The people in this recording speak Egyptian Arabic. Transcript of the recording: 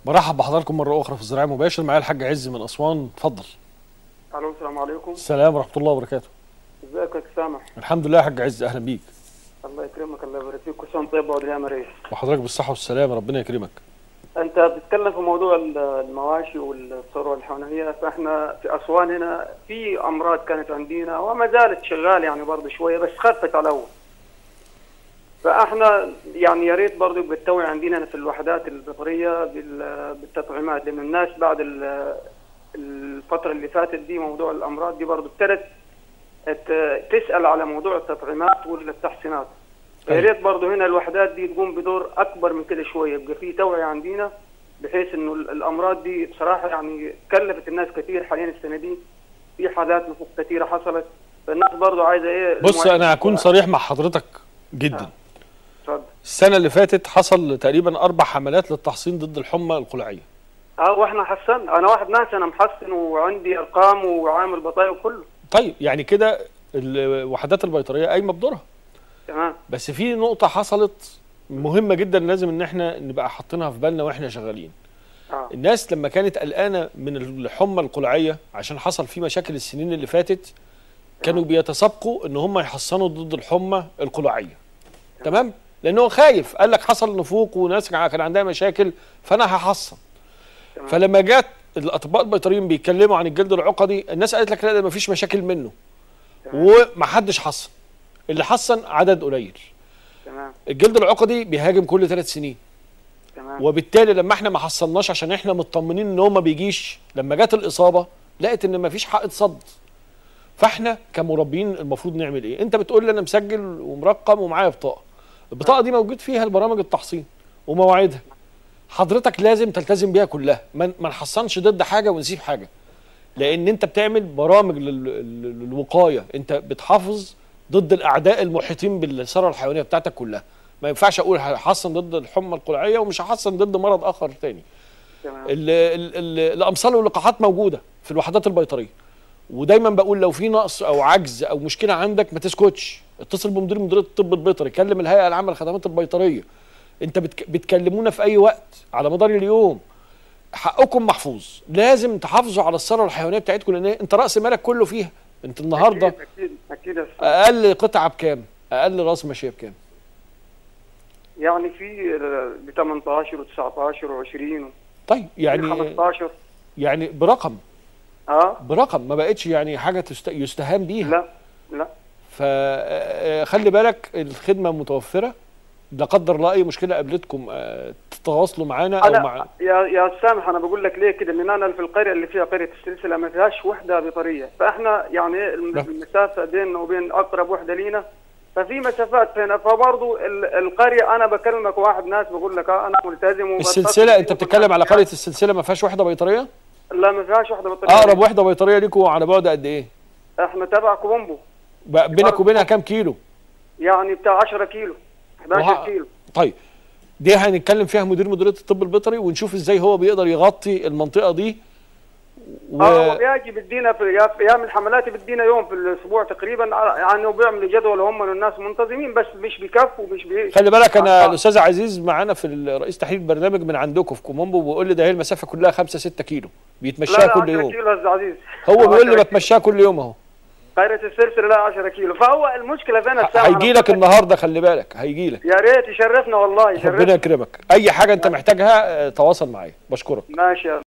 برحب بحضراتكم مره اخرى في الزراعه مباشر معايا الحاج عز من اسوان اتفضل الو السلام عليكم السلام ورحمه الله وبركاته ازيك يا سامح الحمد لله يا حاج عز اهلا بيك الله يكرمك الله يبارك فيك كل سنه وأنت طيب وعود يا مريض وحضرتك بالصحه والسلامه ربنا يكرمك انت بتتكلم في موضوع ال- المواشي والثروه الحيوانيه فاحنا في اسوان هنا في امراض كانت عندنا وما زالت شغال يعني برضه شويه بس خفت على الاول فاحنا يعني يا ريت برضه يبقى التوعية عندنا في الوحدات البيطريه بال- بالتطعيمات لان الناس بعد ال- الفتره اللي فاتت دي موضوع الامراض دي برضه ابتدت ت- تسال على موضوع التطعيمات والتحسينات يا طيب. ريت برضه هنا الوحدات دي تقوم بدور اكبر من كده شويه يبقى في توعيه عندنا بحيث انه ال- الامراض دي بصراحه يعني كلفت الناس كثير حاليا السنه دي في حالات نفوق كثيره حصلت فالناس برضه عايزه ايه بص المعالج- انا هكون صريح مع حضرتك جدا آه. اتفضل السنه اللي فاتت حصل تقريبا اربع حملات للتحصين ضد الحمى القلعيه اه واحنا حسن انا واحد ناس انا محسن وعندي ارقام وعامل بطايق وكله طيب يعني كده الوحدات البيطريه قايمه بدورها تمام بس في نقطه حصلت مهمه جدا لازم ان احنا نبقى حاطينها في بالنا واحنا شغالين اه الناس لما كانت قلقانه من الحمى القلعيه عشان حصل في مشاكل السنين اللي فاتت كانوا بيتسابقوا ان هم يحصنوا ضد الحمى القلعيه تمام لان هو خايف قال لك حصل نفوق وناس كان عندها مشاكل فانا هحصن تمام. فلما جت الاطباء البيطريين بيتكلموا عن الجلد العقدي الناس قالت لك لا ده مفيش مشاكل منه تمام. ومحدش حصن اللي حصن عدد قليل تمام الجلد العقدي بيهاجم كل ثلاث سنين تمام وبالتالي لما احنا ما حصلناش عشان احنا مطمنين ان هو ما بيجيش لما جت الاصابه لقت ان ما فيش حق صد فاحنا كمربين المفروض نعمل ايه انت بتقول لي انا مسجل ومرقم ومعايا بطاقه البطاقه دي موجود فيها البرامج التحصين ومواعيدها حضرتك لازم تلتزم بيها كلها ما ما نحصنش ضد حاجه ونسيب حاجه لان انت بتعمل برامج لل- لل- للوقايه انت بتحافظ ضد الاعداء المحيطين بالثروه الحيوانيه بتاعتك كلها ما ينفعش اقول هحصن ضد الحمى القلعيه ومش هحصن ضد مرض اخر تاني تمام ال ال ال الامصال واللقاحات موجوده في الوحدات البيطريه ودايما بقول لو في نقص او عجز او مشكله عندك ما تسكتش اتصل بمدير مديريه الطب البيطري كلم الهيئه العامه للخدمات البيطريه انت بتك بتكلمونا في اي وقت على مدار اليوم حقكم محفوظ لازم تحافظوا على الثروه الحيوانيه بتاعتكم لان انت راس مالك كله فيها انت النهارده اكيد اكيد اكيد يا أستاذ. اقل قطعه بكام اقل راس ماشيه بكام يعني في ب 18 و19 و20 طيب يعني 15 يعني برقم اه برقم ما بقتش يعني حاجه تست... يستهان بيها لا لا فخلي بالك الخدمه متوفره لا قدر الله اي مشكله قابلتكم آه، تتواصلوا معانا او مع انا يا يا سامح انا بقول لك ليه كده لان انا في القريه اللي فيها قريه السلسله ما فيهاش وحده بيطريه فاحنا يعني الم- لا. المسافه بيننا وبين اقرب وحده لينا ففي مسافات هنا فبرضه ال- القريه انا بكلمك واحد ناس بقول لك آه انا ملتزم وبتصل السلسله انت بيهم بتتكلم على وبنعمل قريه السلسله ما فيهاش وحده بيطريه لا ما فيهاش وحده بيطريه اقرب وحده بيطريه ليكوا على بعد قد ايه احنا تبع كوبومبو بقى بينك وبينها كام كيلو يعني بتاع 10 كيلو 11 وه- كيلو طيب دي هنتكلم فيها مدير مديريه الطب البيطري ونشوف ازاي هو بيقدر يغطي المنطقه دي و... اه هو بيجي بدينا في يا- يعمل حملات بدينا يوم في الاسبوع تقريبا يعني وبيعمل جدول هم الناس منتظمين بس مش بكفوا مش بي خلي بالك انا آه. الاستاذ عزيز معانا في ال- رئيس تحرير برنامج من عندكم في كومومبو بيقول لي ده هي المسافه كلها 5 6 كيلو لا بيتمشاها لا كل 10 يوم كيلو يا أستاذ عزيز هو بيقول لي 10 بتمشاها كل يوم اهو قرية السلسلة لا 10 كيلو فهو المشكلة فين الساعة هيجي لك النهارده خلي بالك هيجي لك يا ريت يشرفنا والله ربنا يشرفنا يكرمك اي حاجه انت محتاجها آه، تواصل معايا بشكرك ماشي يا